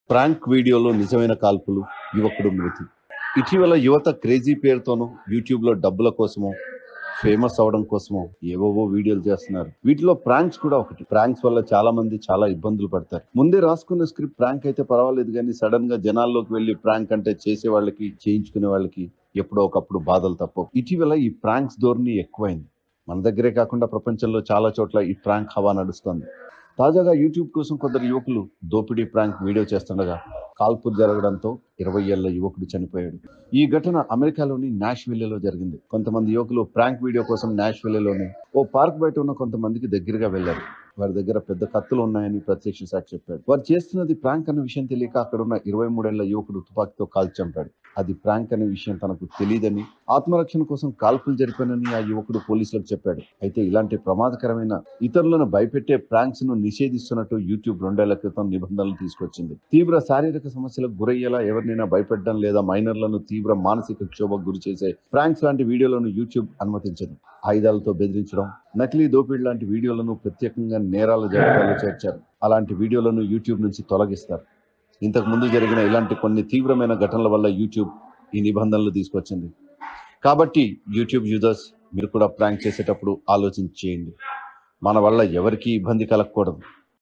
prank వీడియోలో నిజమైన కాల్పులు యువకుడు మృతి ఇటీవల యువత క్రేజీ పేరుతోనూ యూట్యూబ్ లో డబ్బుల కోసమో ఫేమస్ అవడం కోసమో ఏవేవో వీడియోలు చేస్తున్నారు వీటిలో ప్రాంక్స్ కూడా ఒకటి ప్రాంక్స్ వల్ల చాలా మంది చాలా ఇబ్బందులు పడతారు ముందే రాసుకున్న స్క్రిప్ట్ ప్రాంక్ అయితే పర్వాలేదు కానీ సడన్ గా జనాల్లోకి వెళ్లి ప్రాంక్ అంటే చేసే వాళ్ళకి చేయించుకునే వాళ్ళకి ఎప్పుడో ఒకప్పుడు బాధలు తప్పవు ఇటీవల ఈ ప్రాంక్స్ ధోరణి ఎక్కువైంది మన దగ్గరే కాకుండా ప్రపంచంలో చాలా చోట్ల ఈ ప్రాంక్ హవా నడుస్తుంది తాజాగా యూట్యూబ్ కోసం కొందరు యువకులు దోపిడీ ప్రాంక్ వీడియో చేస్తుండగా కాల్పులు జరగడంతో ఇరవై ఏళ్ల యువకుడు చనిపోయాడు ఈ ఘటన అమెరికాలోని నాష్ లో జరిగింది కొంతమంది యువకులు ప్రాంక్ వీడియో కోసం నాష్ లోని ఓ పార్క్ బయట ఉన్న కొంతమందికి దగ్గరగా వెళ్లారు వారి దగ్గర పెద్ద కత్తులు ఉన్నాయని ప్రత్యక్ష సాక్షి చెప్పాడు వారు చేస్తున్నది ప్రాంక్ అనే విషయం తెలియక అక్కడ ఉన్న ఇరవై మూడేళ్ల యువకుడు తుపాకీతో కాల్చి చంపాడు అది ప్రాంక్ అనే విషయం తనకు తెలియదని ఆత్మరక్షణ కోసం కాల్పులు జరిపానని ఆ యువకుడు పోలీసులకు చెప్పాడు అయితే ఇలాంటి ప్రమాదకరమైన ఇతరులను భయపెట్టే ప్రాంక్స్ ను నిషేధిస్తున్నట్టు యూట్యూబ్ రెండేళ్ల క్రితం నిబంధనలు తీసుకొచ్చింది తీవ్ర శారీరక సమస్యలకు గురయ్యేలా ఎవరినైనా భయపెట్టడం లేదా మైనర్లను తీవ్ర మానసిక క్షోభకు గురి చేసే ప్రాంక్స్ లాంటి వీడియోలను యూట్యూబ్ అనుమతించదు ఆయుధాలతో బెదిరించడం నకిలీ దోపిడీ లాంటి వీడియోలను ప్రత్యేకంగా నేరాల జాబితాలో చేర్చారు అలాంటి వీడియోలను యూట్యూబ్ నుంచి తొలగిస్తారు ఇంతకు ముందు జరిగిన ఇలాంటి కొన్ని తీవ్రమైన ఘటనల వల్ల యూట్యూబ్ ఈ నిబంధనలు తీసుకొచ్చింది కాబట్టి యూట్యూబ్ యూజర్స్ మీరు కూడా ప్రాంక్ చేసేటప్పుడు ఆలోచించి చేయండి మన వల్ల ఎవరికీ ఇబ్బంది కలగకూడదు